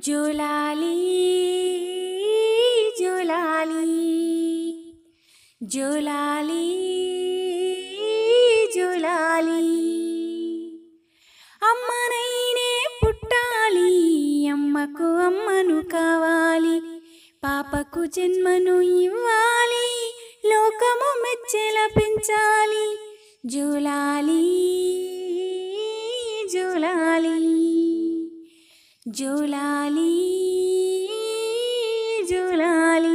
జోలాలి జోలాలి జోలాలి జోలాలి అమ్మనైనే పుట్టాలి అమ్మకు అమ్మను కావాలి పాపకు జన్మను ఇవ్వాలి లోకము మెచ్చెల పెంచాలి జోలాలి జోలాలి జోలాలి జోలాలి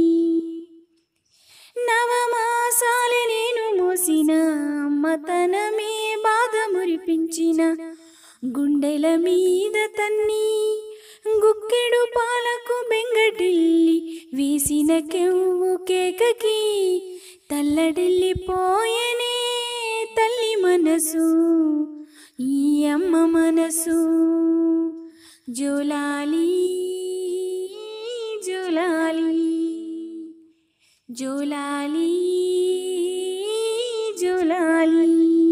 నవమాసాలు నేను మోసిన అమ్మతనమే బాధ మురిపించిన గుండెల మీద తన్ని గుక్కెడు పాలకు బెంగటిల్లి వేసిన కెవ్వు కేకకి తల్లడిల్లిపోయనే తల్లి మనసు ఈ అమ్మ మనసు జోలాలి జోలాలి జోలాలి జోలాలి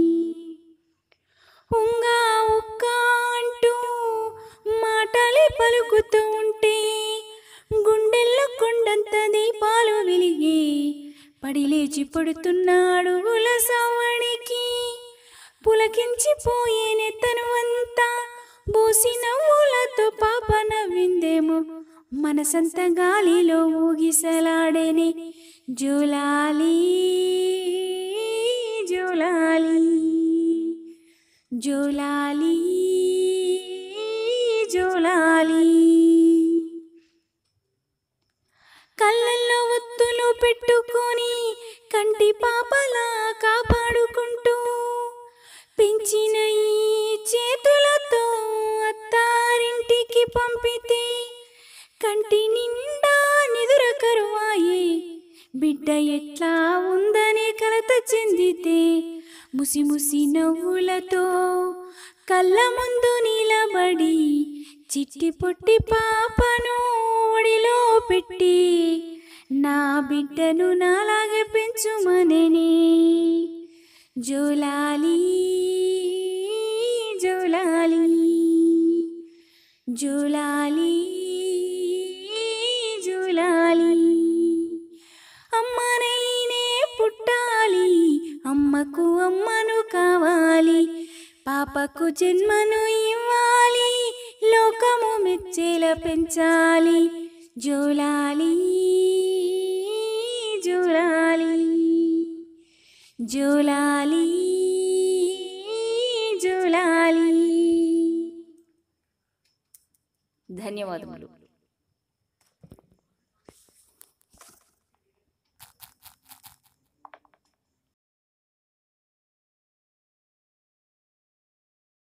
ఉంగా ఉక్క అంటూ మాటలే పలుకుతూ ఉంటే గుండెల్లో కొండంత దీపాలు వెలిగి పడి లేచి పడుతున్నాడు సవణికి పులకించిపోయేనే తనువంతా బోసి నవ్వులతో పాప నవ్విందేమో మనసంత గాలిలో ఊగిసలాడేనే జోలాలి జోలాలి జోలాలి జోలాలి కళ్ళల్లో ఒత్తులు పెట్టుకొని కంటి పాపలా కాపాడుకుంటూ పెంచిన ఈ చేతులతో అత్తారింటికి పంపితే కంటి నిండా నిదుర కరువాయే బిడ్డ ఎట్లా ఉందనే కలత చెందితే ముసి ముసి నవ్వులతో కళ్ళ ముందు నిలబడి చిట్టి పొట్టి పాపను ఒడిలో పెట్టి నా బిడ్డను నాలాగే పెంచుమనని జోలాలి జోలాలి జోలాలి జోలాలి అమ్మనైనే పుట్టాలి అమ్మకు అమ్మను కావాలి పాపకు జన్మను ఇవ్వాలి లోకము మెచ్చేల పెంచాలి జోలాలి జోలాలి జోలాలి జోలాలి ధన్యవాదములు